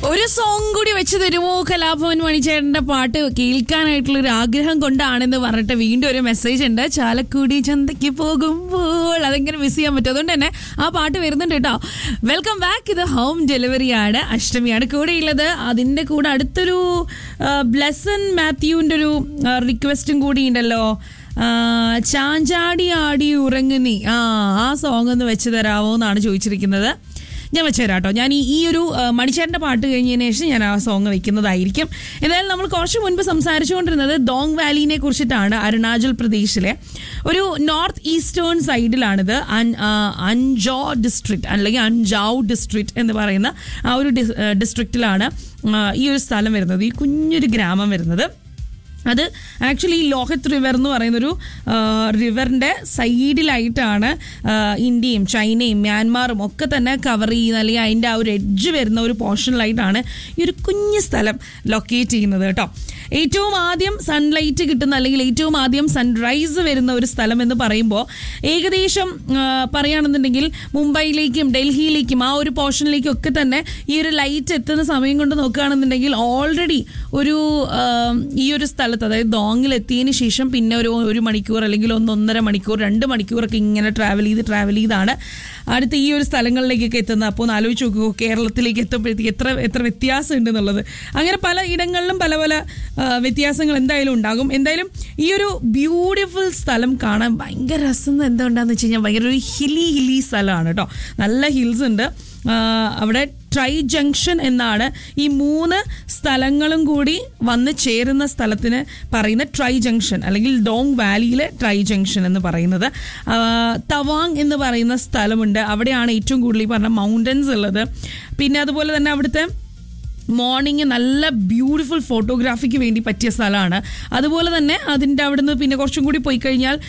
ഒരു സോങ് കൂടി വെച്ച് തരുമോ കലാഭവൻ മണിച്ചേട്ടന്റെ പാട്ട് കേൾക്കാനായിട്ടുള്ള ഒരു ആഗ്രഹം കൊണ്ടാണെന്ന് പറഞ്ഞിട്ട് വീണ്ടും ഒരു മെസ്സേജ് ഉണ്ട് ചാലക്കുടി ചന്തയ്ക്ക് പോകുമ്പോൾ അതെങ്ങനെ മിസ് ചെയ്യാൻ പറ്റും അതുകൊണ്ട് തന്നെ ആ പാട്ട് വരുന്നുണ്ട് കേട്ടോ വെൽക്കം ബാക്ക് ഇത് ഹോം ഡെലിവറി ആണ് അഷ്ടമിയാണ് കൂടെയുള്ളത് അതിന്റെ കൂടെ അടുത്തൊരു ബ്ലെസൻ മാത്യുവിന്റെ ഒരു റിക്വസ്റ്റും കൂടി ഉണ്ടല്ലോ ആ, ചാഞ്ചാടി ആടി ഉറങ്ങുന്നി ആ ആ സോങ് ഒന്ന് വെച്ച് തരാമോ എന്നാണ് ചോദിച്ചിരിക്കുന്നത് ഞാൻ വെച്ചുതരാം കേട്ടോ ഞാൻ ഈ ഈ ഒരു ആ, മണിച്ചേട്ടൻ്റെ പാട്ട് കഴിഞ്ഞതിന് ശേഷം ഞാൻ ആ സോങ് വെക്കുന്നതായിരിക്കും എന്തായാലും നമ്മൾ കുറച്ച് മുൻപ് സംസാരിച്ചുകൊണ്ടിരുന്നത് ദോങ് വാലിനെ കുറിച്ചിട്ടാണ് അരുണാചൽ പ്രദേശിലെ ഒരു നോർത്ത് ഈസ്റ്റേൺ സൈഡിലാണിത് അൻ ആ, അൻജോ ഡിസ്ട്രിക്റ്റ് അല്ലെങ്കിൽ അൻജാവ് ഡിസ്ട്രിക്റ്റ് എന്ന് പറയുന്ന ആ ഒരു ഡിസ്ട്രിക്റ്റിലാണ് ഈ ഒരു സ്ഥലം വരുന്നത് ഈ കുഞ്ഞൊരു ഗ്രാമം വരുന്നത് അത് ആക്ച്വലി ലോഹിത് റിവർ എന്ന് പറയുന്നൊരു റിവറിൻ്റെ സൈഡിലായിട്ടാണ് ആ, ഇന്ത്യയും ചൈനയും മ്യാൻമാറും ഒക്കെ തന്നെ കവർ ചെയ്യുന്ന അല്ലെങ്കിൽ അതിൻ്റെ ആ ഒരു എഡ്ജ് വരുന്ന ഒരു പോർഷനിലായിട്ടാണ് ഈ ഒരു കുഞ്ഞു സ്ഥലം ലൊക്കേറ്റ് ചെയ്യുന്നത് കേട്ടോ ഏറ്റവും ആദ്യം സൺലൈറ്റ് കിട്ടുന്ന അല്ലെങ്കിൽ ഏറ്റവും ആദ്യം സൺറൈസ് വരുന്ന ഒരു സ്ഥലം എന്ന് പറയുമ്പോൾ ഏകദേശം ആ, പറയുകയാണെന്നുണ്ടെങ്കിൽ മുംബൈയിലേക്കും ഡൽഹിയിലേക്കും ആ ഒരു പോർഷനിലേക്കും ഒക്കെ തന്നെ ഈ ഒരു ലൈറ്റ് എത്തുന്ന സമയം കൊണ്ട് നോക്കുകയാണെന്നുണ്ടെങ്കിൽ ഓൾറെഡി ഒരു ആ, ഈ ഒരു സ്ഥലത്ത് അതായത് ദോങ്ങിൽ എത്തിയതിന് ശേഷം പിന്നെ ഒരു ഒരു മണിക്കൂർ അല്ലെങ്കിൽ ഒന്നൊന്നര മണിക്കൂർ രണ്ട് മണിക്കൂറൊക്കെ ഇങ്ങനെ ട്രാവൽ ചെയ്ത് ട്രാവൽ ചെയ്താണ് അടുത്ത ഈ ഒരു സ്ഥലങ്ങളിലേക്കൊക്കെ എത്തുന്നത് അപ്പോൾ ഒന്ന് ആലോചിച്ച് നോക്കൂ കേരളത്തിലേക്ക് എത്തുമ്പോഴത്തേക്ക് എത്ര എത്ര വ്യത്യാസം ഉണ്ട് എന്നുള്ളത് അങ്ങനെ പല ഇടങ്ങളിലും പല പല ആ, വ്യത്യാസങ്ങൾ എന്തായാലും ഉണ്ടാകും എന്തായാലും ഈ ഒരു ബ്യൂട്ടിഫുൾ സ്ഥലം കാണാൻ ഭയങ്കര രസം എന്തുകൊണ്ടാന്ന് വെച്ച് കഴിഞ്ഞാൽ ഭയങ്കര ഒരു ഹിലി ഹിലി സ്ഥലമാണ് കേട്ടോ നല്ല ഹിൽസ് ഉണ്ട് ആ, അവിടെ ട്രൈ ജംഗ്ഷൻ എന്നാണ് ഈ മൂന്ന് സ്ഥലങ്ങളും കൂടി വന്ന് ചേരുന്ന സ്ഥലത്തിന് പറയുന്ന ട്രൈ ജംഗ്ഷൻ അല്ലെങ്കിൽ ഡോങ് വാലിയിലെ ട്രൈ ജംഗ്ഷൻ എന്ന് പറയുന്നത് ആ, തവാങ് എന്ന് പറയുന്ന സ്ഥലമുണ്ട് അവിടെയാണ് ഏറ്റവും കൂടുതൽ ഈ പറഞ്ഞ മൗണ്ടൻസ് ഉള്ളത് പിന്നെ അതുപോലെ തന്നെ അവിടുത്തെ മോർണിംഗ് നല്ല ബ്യൂട്ടിഫുൾ ഫോട്ടോഗ്രാഫിക്ക് വേണ്ടി പറ്റിയ സ്ഥലമാണ് അതുപോലെ തന്നെ അതിൻ്റെ അവിടുന്ന് പിന്നെ കുറച്ചും കൂടി പോയി കഴിഞ്ഞാൽ